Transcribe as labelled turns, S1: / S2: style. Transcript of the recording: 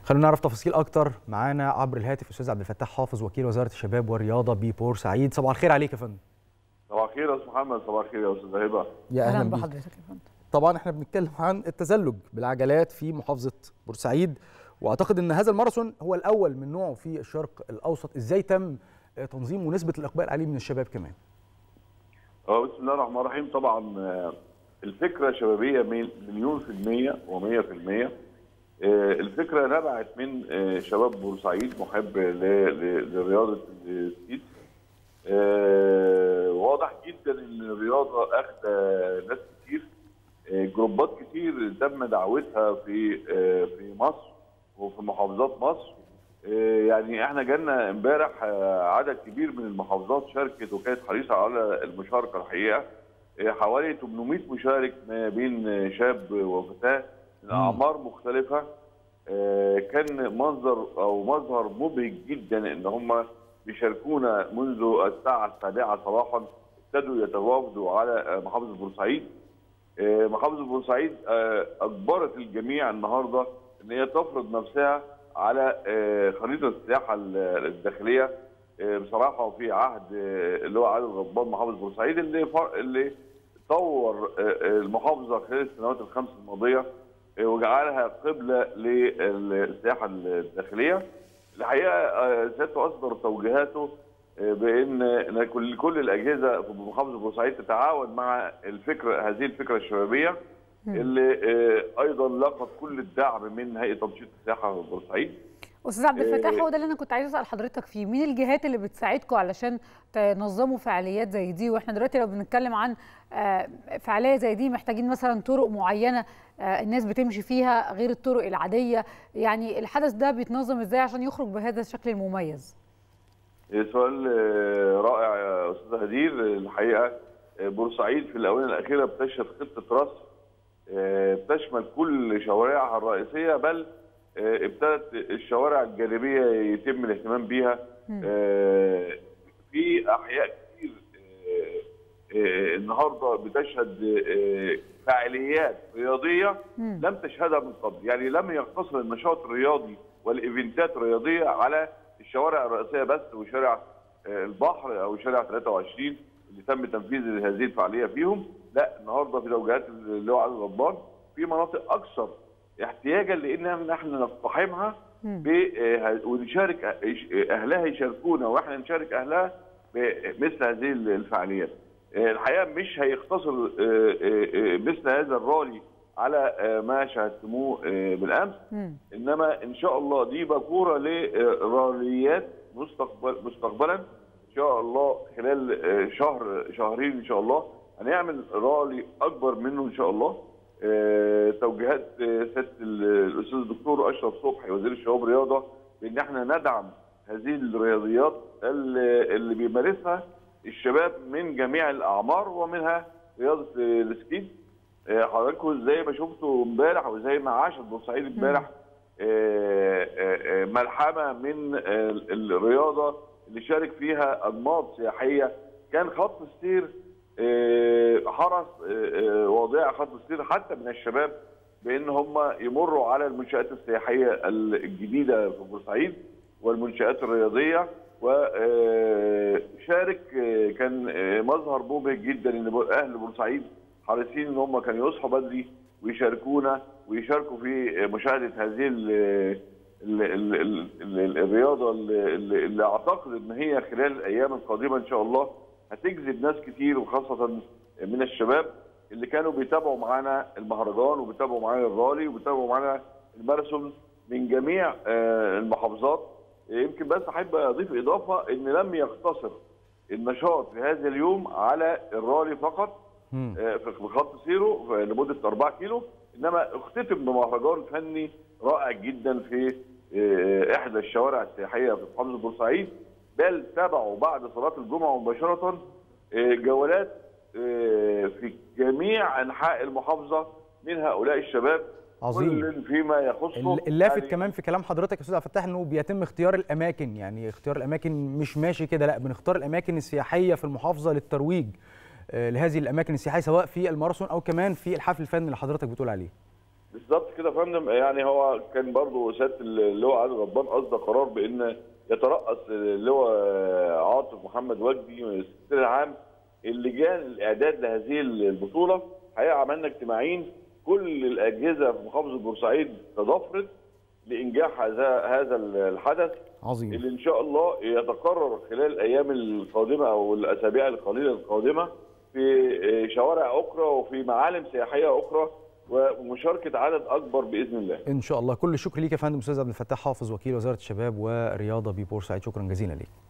S1: خلونا نعرف تفاصيل اكتر معانا عبر الهاتف استاذ عبد الفتاح حافظ وكيل وزاره الشباب والرياضه ببورسعيد صباح الخير عليك يا فندم
S2: صباح الخير يا استاذ محمد صباح الخير يا استاذ هبه
S1: يا
S3: اهلا
S1: اهلا بيك
S3: بحضرتك يا فندم
S1: طبعا احنا بنتكلم عن التزلج بالعجلات في محافظه بورسعيد واعتقد ان هذا الماراثون هو الاول من نوعه في الشرق الاوسط ازاي تم تنظيم ونسبه الاقبال عليه من الشباب كمان
S2: هو بسم الله الرحمن الرحيم طبعا آه، الفكره شبابيه مي- مليون في المية ومية في المية آه، الفكره نبعت من آه، شباب بورسعيد محب ل- ل- لرياضه السكيت آه، واضح جدا ان الرياضه اخذه ناس كتير آه، جروبات كتير تم دعوتها في آه، في مصر وفي محافظات مصر آه، يعني احنا جالنا امبارح آه، عدد كبير من المحافظات شاركت وكانت حريصه على المشاركه الحقيقه آه، حوالي 800 مشارك ما بين آه، شاب وفتاه من اعمار مختلفه آه، كان منظر او مظهر مبهج جدا ان هم بيشاركونا منذ الساعه السابعه صباحا ابتدوا يتوافدوا على آه، محافظه بورسعيد آه، محافظه بورسعيد آه، اجبرت الجميع النهارده ان هي تفرض نفسها على آه، خريطه السياحه ال- الداخليه آه، بصراحه وفي عهد آه، اللي هو عادل غضبان محافظ بورسعيد اللي فر- اللي طور آه، آه، المحافظه خلال السنوات الخمس الماضيه آه، وجعلها قبله للسياحه الداخليه. الحقيقه آه، سيادته اصدر توجيهاته آه، بان إن كل كل الاجهزه في محافظه بورسعيد تتعاون مع الفكره هذه الفكره الشبابيه اللي آه، ايضا لقت كل الدعم من هيئه تنشيط السياحه في بورسعيد.
S3: استاذ عبد الفتاح
S2: إيه.
S3: هو ده اللي انا كنت عايزه اسال حضرتك فيه مين الجهات اللي بتساعدكم علشان تنظموا فعاليات زي دي واحنا دلوقتي لو بنتكلم عن آه، فعاليه زي دي محتاجين مثلا طرق معينه آه، الناس بتمشي فيها غير الطرق العاديه يعني الحدث ده بيتنظم ازاي عشان يخرج بهذا الشكل المميز
S2: سؤال آه، رائع يا استاذ هدير الحقيقه آه، بورسعيد في الاونه الاخيره بتشهد خطه رصف آه، بتشمل كل شوارعها الرئيسيه بل آه، ابتدت الشوارع الجانبيه يتم الاهتمام بيها آه، في احياء كتير آه، آه، النهارده بتشهد آه، فعاليات رياضيه لم تشهدها من قبل يعني لم يقتصر النشاط الرياضي والايفنتات الرياضيه على الشوارع الرئيسيه بس وشارع آه، البحر او شارع 23 اللي تم تنفيذ هذه الفعاليه فيهم لا النهارده في توجيهات اللي هو علي الغضبان في مناطق اكثر احتياجا لان نحن نقتحمها ب- آه، ونشارك أه- اهلها يشاركونا واحنا نشارك اهلها بمثل هذه الفعاليات. آه، الحقيقه مش هيقتصر آه، آه، آه، مثل هذا الرالي على آه، ما شاهدتموه آه، بالامس انما ان شاء الله دي باكوره لراليات مستقبل مستقبلا ان شاء الله خلال آه، شهر شهرين ان شاء الله هنعمل رالي اكبر منه ان شاء الله آه، توجيهات آه، سياده ال- الاستاذ الدكتور اشرف صبحي وزير الشباب والرياضه بان احنا ندعم هذه الرياضيات اللي اللي بيمارسها الشباب من جميع الاعمار ومنها رياضه آه، السكيت آه، حضراتكم زي ما شفتوا امبارح وزي ما عاشت بورسعيد امبارح آه، آه، آه، ملحمه من آه، الرياضه اللي شارك فيها انماط سياحيه كان خط السير آه، حرص آه، آه، وضع خط السير حتى من الشباب بان هم يمروا على المنشات السياحيه الجديده في بورسعيد والمنشات الرياضيه وشارك كان آه، مظهر مبهج جدا ان بو- اهل بورسعيد حريصين ان هم كانوا يصحوا بدري ويشاركونا ويشاركوا في مشاهده هذه ال ال ال ال ال الرياضه اللي, اللي اللي اعتقد ان هي خلال الايام القادمه ان شاء الله هتجذب ناس كتير وخاصه من الشباب اللي كانوا بيتابعوا معانا المهرجان وبيتابعوا معانا الرالي وبيتابعوا معانا الماراثون من جميع آه، المحافظات يمكن بس احب اضيف اضافه ان لم يقتصر النشاط في هذا اليوم على الرالي فقط آه، في في خط سيره في- لمده 4 كيلو انما اختتم بمهرجان فني رائع جدا في آه، احدى الشوارع السياحيه في محافظه بورسعيد بل تبعوا بعد صلاه الجمعه مباشره آه، جولات آه، في جميع انحاء المحافظه من هؤلاء الشباب
S1: عظيم.
S2: كل فيما يخصه
S1: ال- اللافت
S2: يعني
S1: كمان في كلام حضرتك يا استاذ عبد الفتاح انه بيتم اختيار الاماكن يعني اختيار الاماكن مش ماشي كده لا بنختار الاماكن السياحيه في المحافظه للترويج آه، لهذه الاماكن السياحيه سواء في الماراثون او كمان في الحفل الفني اللي حضرتك بتقول عليه
S2: بالظبط كده يا فندم يعني هو كان برضو سياده اللواء علي ربان اصدر قرار بان يترأس اللواء عاطف محمد وجدي السكرتير العام اللجان الاعداد لهذه البطوله حقيقه عملنا اجتماعين كل الاجهزه في محافظه بورسعيد تضافرت لانجاح هذا هذا الحدث
S1: عظيم
S2: اللي ان شاء الله يتكرر خلال الايام القادمه او الاسابيع القليله القادمه في شوارع اخرى وفي معالم سياحيه اخرى ومشاركه عدد اكبر باذن الله.
S1: ان شاء الله كل الشكر ليك يا فندم استاذ عبد الفتاح حافظ وكيل وزاره الشباب والرياضه ببورسعيد شكرا جزيلا ليك.